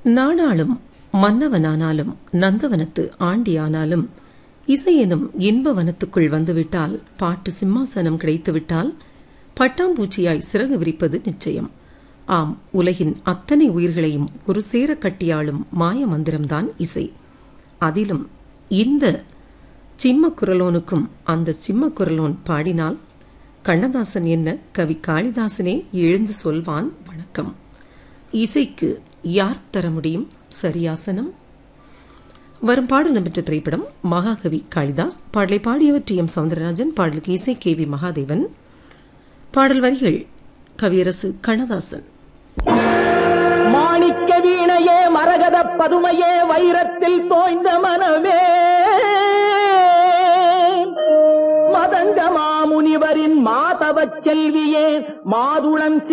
நாடாளும் மன்னவனானாலும் நந்தவனத்து ஆண்டியானாலும் இசை எனும் இன்ப வனத்துக்குள் வந்துவிட்டால் பாட்டு சிம்மாசனம் கிடைத்துவிட்டால் பட்டாம்பூச்சியாய் சிறகு விரிப்பது நிச்சயம் ஆம் உலகின் அத்தனை உயிர்களையும் ஒரு சேர கட்டியாளும் மாய மந்திரம்தான் இசை அதிலும் இந்த சிம்ம குரலோனுக்கும் அந்த சிம்ம குரலோன் பாடினால் கண்ணதாசன் என்ன கவி காளிதாசனே எழுந்து சொல்வான் வணக்கம் இசைக்கு யார் தர முடியும் சரியாசனம் வரும் பாடல் நம்பெற்ற திரைப்படம் மகாகவி காளிதாஸ் பாடலை பாடியவர் டி எம் சவுந்தரராஜன் பாடலுக்கு இசை கே வி மகாதேவன் பாடல் வரிகள் கவியரசு கண்ணதாசன் மாணிக்க வீணையே மரகத பதுமையே வைரத்தில் தோய்ந்த மனமே மதங்க மாமுனிவரின் மாதவச் செல்வியே மாதுளம்